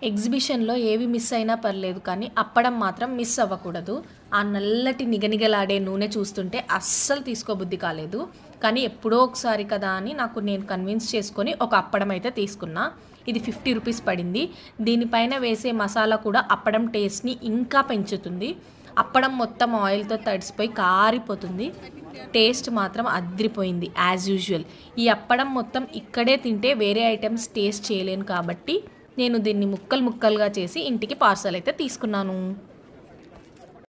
ఎగ్జిబిషన్లో ఏవి మిస్ అయినా పర్లేదు కానీ అప్పడం మాత్రం మిస్ అవ్వకూడదు ఆ నల్లటి నిగనిగలాడే నూనె చూస్తుంటే అస్సలు తీసుకోబుద్ధి కాలేదు కానీ ఎప్పుడో ఒకసారి కదా అని నాకు నేను కన్విన్స్ చేసుకొని ఒక అప్పడం అయితే తీసుకున్నా ఇది ఫిఫ్టీ రూపీస్ పడింది దీనిపైన వేసే మసాలా కూడా అప్పడం టేస్ట్ని ఇంకా పెంచుతుంది అప్పడం మొత్తం ఆయిల్తో తడిసిపోయి కారిపోతుంది టేస్ట్ మాత్రం అద్రిపోయింది యాజ్ యూజువల్ ఈ అప్పడం మొత్తం ఇక్కడే తింటే వేరే ఐటమ్స్ టేస్ట్ చేయలేను కాబట్టి నేను దీన్ని ముక్కలు ముక్కలుగా చేసి ఇంటికి పార్సల్ అయితే తీసుకున్నాను